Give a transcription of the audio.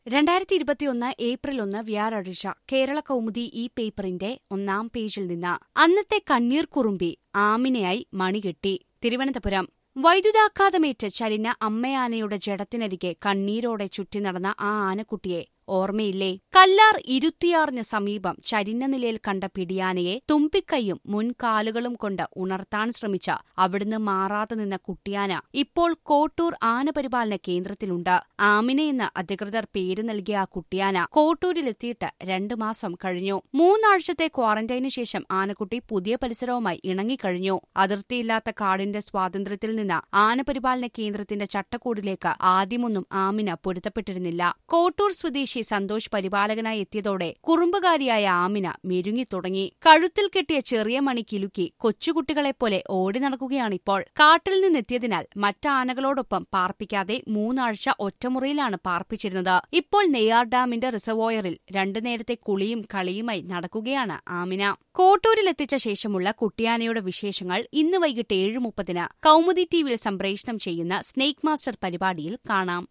രണ്ടായിരത്തി ഇരുപത്തിയൊന്ന് ഏപ്രിൽ ഒന്ന് വ്യാഴാഴ്ച കേരള കൗമുദി ഈ പേപ്പറിന്റെ ഒന്നാം പേജിൽ നിന്ന് അന്നത്തെ കണ്ണീർ കുറുമ്പി ആമിനയായി മണികെട്ടി തിരുവനന്തപുരം വൈദ്യുതാഘാതമേറ്റ് ചരിഞ്ഞ അമ്മയാനയുടെ ജഡത്തിനരികെ കണ്ണീരോടെ ചുറ്റി നടന്ന ആ ആനക്കുട്ടിയെ ഓർമ്മയില്ലേ കല്ലാർ ഇരുത്തിയാറിന് സമീപം ചരിഞ്ഞ നിലയിൽ കണ്ട പിടിയാനയെ തുമ്പിക്കൈയും മുൻകാലുകളും കൊണ്ട് ഉണർത്താൻ ശ്രമിച്ച അവിടുന്ന് മാറാതെ നിന്ന കുട്ടിയാന ഇപ്പോൾ കോട്ടൂർ ആനപരിപാലന കേന്ദ്രത്തിലുണ്ട് ആമിനയെന്ന് അധികൃതർ പേര് നൽകിയ ആ കുട്ടിയാന കോട്ടൂരിലെത്തിയിട്ട് രണ്ടു മാസം കഴിഞ്ഞു മൂന്നാഴ്ചത്തെ ക്വാറന്റൈനു ശേഷം ആനക്കുട്ടി പുതിയ പരിസരവുമായി ഇണങ്ങിക്കഴിഞ്ഞു അതിർത്തിയില്ലാത്ത കാടിന്റെ സ്വാതന്ത്ര്യത്തിൽ നിന്ന് ആനപരിപാലന കേന്ദ്രത്തിന്റെ ചട്ടക്കൂടിലേക്ക് ആദ്യമൊന്നും ആമിന പൊരുത്തപ്പെട്ടിരുന്നില്ല കോട്ടൂർ സ്വദേശി സന്തോഷ് പരിപാലകനായി എത്തിയതോടെ കുറുമ്പുകാരിയായ ആമിന മെരുങ്ങിത്തുടങ്ങി കഴുത്തിൽ കെട്ടിയ ചെറിയ മണി കിലുക്കി കൊച്ചുകുട്ടികളെപ്പോലെ ഓടി നടക്കുകയാണിപ്പോൾ കാട്ടിൽ നിന്നെത്തിയതിനാൽ മറ്റാനകളോടൊപ്പം പാർപ്പിക്കാതെ മൂന്നാഴ്ച ഒറ്റമുറിയിലാണ് പാർപ്പിച്ചിരുന്നത് ഇപ്പോൾ നെയ്യാർ ഡാമിന്റെ റിസർവോയറിൽ രണ്ടു നേരത്തെ കുളിയും കളിയുമായി നടക്കുകയാണ് ആമിന കോട്ടൂരിലെത്തിച്ച ശേഷമുള്ള കുട്ടിയാനയുടെ വിശേഷങ്ങൾ ഇന്ന് വൈകിട്ട് ഏഴ് മുപ്പതിന് കൌമുദി ടിവിയിൽ സംപ്രേഷണം ചെയ്യുന്ന സ്നേക് മാസ്റ്റർ പരിപാടിയിൽ കാണാം